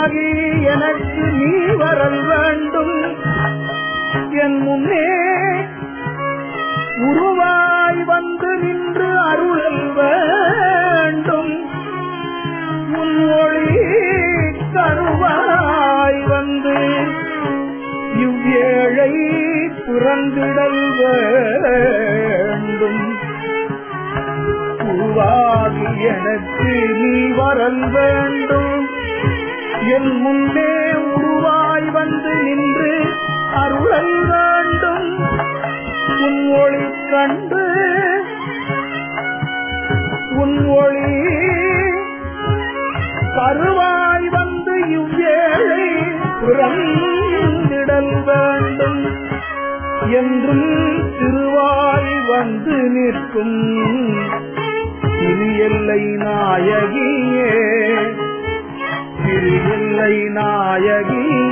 உருவாகி எனக்கு நீ வரல் வேண்டும் என் முன்னே உருவாய் வந்து நின்று அருளல் வேண்டும் உன் ஒளி கருவாய் வந்து இவ்வேழை புறந்திடல் வேண்டும் உருவாகி எனக்கு நீ வரல் வேண்டும் என் முன்னே உருவாய் வந்து நின்று அருளல் வேண்டும் உன் ஒளி கண்டு உன் ஒளி கருவாய் வந்து இவ்வேளை புறந்திடல் வேண்டும் என்றும் திருவாய் வந்து நிற்கும் திரு எல்லை நாயகியே திரு எல்லை நாயகியே